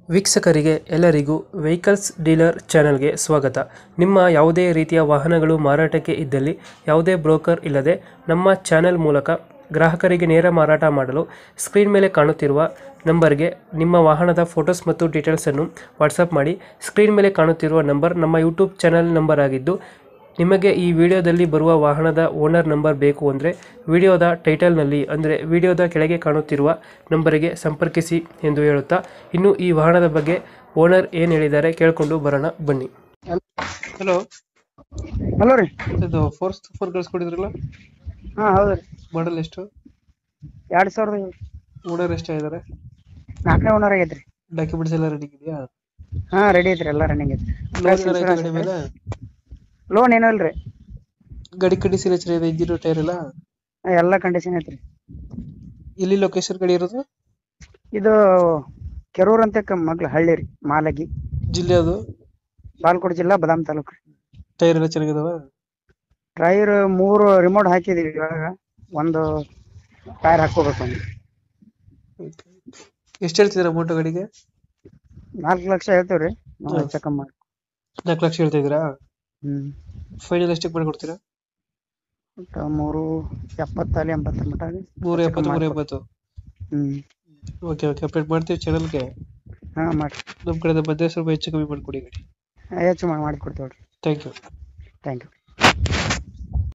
ವೀಕ್ಷಕರಿಗೆ ಎಲ್ಲರಿಗೂ vehicles dealer ಚಾನೆಲ್ಗೆ ಸ್ವಾಗತ ನಿಮ್ಮ ಯಾವುದೇ ರೀತಿಯ ವಾಹನಗಳು ಮಾರಾಟಕ್ಕೆ ಇದ್ದಲ್ಲಿ ಯಾವುದೇ ಬ್ರೋಕರ್ ಇಲ್ಲದೆ ನಮ್ಮ ಚಾನೆಲ್ ಮೂಲಕ ಗ್ರಾಹಕರಿಗೆ ನೇರ ಮಾರಾಟ ಮಾಡಲು ಸ್ಕ್ರೀನ್ ಮೇಲೆ ಕಾಣುತ್ತಿರುವ ನಂಬರ್ಗೆ ನಿಮ್ಮ ವಾಹನದ ಫೋಟೋಸ್ ಮತ್ತು ಡೀಟೇಲ್ಸನ್ನು ವಾಟ್ಸಪ್ ಮಾಡಿ ಸ್ಕ್ರೀನ್ ಮೇಲೆ ಕಾಣುತ್ತಿರುವ ನಂಬರ್ ನಮ್ಮ ಯೂಟ್ಯೂಬ್ ಚಾನೆಲ್ ನಂಬರ್ ಆಗಿದ್ದು ನಿಮಗೆ ಈ ವಿಡಿಯೋದಲ್ಲಿ ಬರುವ ವಾಹನದ ಓನರ್ ನಂಬರ್ ಬೇಕು ಅಂದರೆ ವಿಡಿಯೋದ ಟೈಟಲ್ನಲ್ಲಿ ಅಂದರೆ ವಿಡಿಯೋದ ಕೆಳಗೆ ಕಾಣುತ್ತಿರುವ ನಂಬರಿಗೆ ಸಂಪರ್ಕಿಸಿ ಎಂದು ಹೇಳುತ್ತಾ ಇನ್ನು ಈ ವಾಹನದ ಬಗ್ಗೆ ಓನರ್ ಏನು ಹೇಳಿದ್ದಾರೆ ಕೇಳಿಕೊಂಡು ಬರೋಣ ಬನ್ನಿ ಹಲೋ ಹಲೋ ರೀ ಇದು ಫೋರ್ಸ್ ಫೋರ್ ಕಳಿಸ್ಕೊಡಿದ್ರಲ್ಲ ಹಾಂ ಹೌದು ರೀ ಮಾಡಲ್ ಎಷ್ಟು ಎರಡು ಸಾವಿರದ ಓನರ್ ಎಷ್ಟಾಗಿದ್ದಾರೆ ನಾಲ್ಕನೇ ಓನರ್ ಆಗೈತೆ ರೀ ಡಾಕ್ಯುಮೆಂಟ್ಸ್ ಎಲ್ಲ ರೆಡಿ ಇದೆಯಾ ಹಾಂ ರೆಡಿ ಐತ್ರಿ ಎಲ್ಲ ರನ್ನಿಂಗ್ ಐತ್ರಿ ಲೋನ್ ಗಾಡಿ ಮೇಲೆ ಲೋನ್ ಏನೂ ಇಲ್ಲ ರೀ ಗಾಡಿ ಕಂಡೀಷನ್ ಚೆನ್ನಾಗಿದೆ ಇಂಜಿನ್ ಟೈರ್ ಎಲ್ಲ ಎಲ್ಲ ಕಂಡೀಷನ್ ಐತ್ರಿ ಎಲ್ಲಿ ಲೊಕೇಶನ್ ಗಾಡಿ ಇರೋದು ಇದು ಕೆರೂರ್ ಅಂತ ಕ- ಮಗ್ಳು ಹಳ್ಳಿ ರೀ ಮಾಲಗಿ ಜಿಲ್ಲೆ ಅದು ಬಾಲ್ಕೋಟ್ ಜಿಲ್ಲಾ ಬದಾಮ್ ತಾಲೂಕು ರೀ ಟೈರ್ ಎಲ್ಲ ಚೆನ್ನಾಗಿದಾವ ಟೈರ್ ಮೂರು ರಿಮೋಟ್ ಹಾಕಿದೀವಿ ಇವಾಗ ಒಂದು ಟೈರ್ ಹಾಕೋಬೇಕು ಒಂದು ಎಷ್ಟು ಹೇಳ್ತಿದ್ದೀರಾ ಅಮೌಂಟ್ ಗಾಡಿಗೆ ನಾಲ್ಕು ಲಕ್ಷ ಹೇಳ್ತೀವಿ ರೀ ನಾವು ಹೆಚ್ಚು ಕಮ್ಮಿ ಮಾಡಿ ನಾಲ್ಕು ಲಕ್ಷ ಹೇಳ್ತಾ ಇದ್ದೀರಾ ಹ್ಞೂ ಫೈನಲ್ ಎಷ್ಟಕ್ಕೆ ಮಾಡಿಕೊಡ್ತೀರಾ ಒಟ್ಟು ಮೂರು ಎಪ್ಪತ್ತಲ್ಲಿ ಎಂಬತ್ತರ ಮಟ ರೀ ಮೂರು ಎಪ್ಪತ್ತು ಮೂರು ಎಂಬತ್ತು ಹ್ಞೂ ಓಕೆ ಓಕೆ ಅಪ್ಡೇಟ್ ಮಾಡ್ತೀವಿ ಚಾನಲ್ಗೆ ಹಾಂ ಮಾಡಿ ನಮ್ಮ ಕಡೆಯಿಂದ ಬಂದರೆ ಸ್ವಲ್ಪ ಹೆಚ್ಚು ಕಮ್ಮಿ ಮಾಡಿಕೊಡಿ ಗಾಡಿ ಹೆಚ್ಚು ಮಾಡಿ ಮಾಡಿ ಕೊಡ್ತೀವಿ ರೀ ಥ್ಯಾಂಕ್ ಯು ಥ್ಯಾಂಕ್ ಯು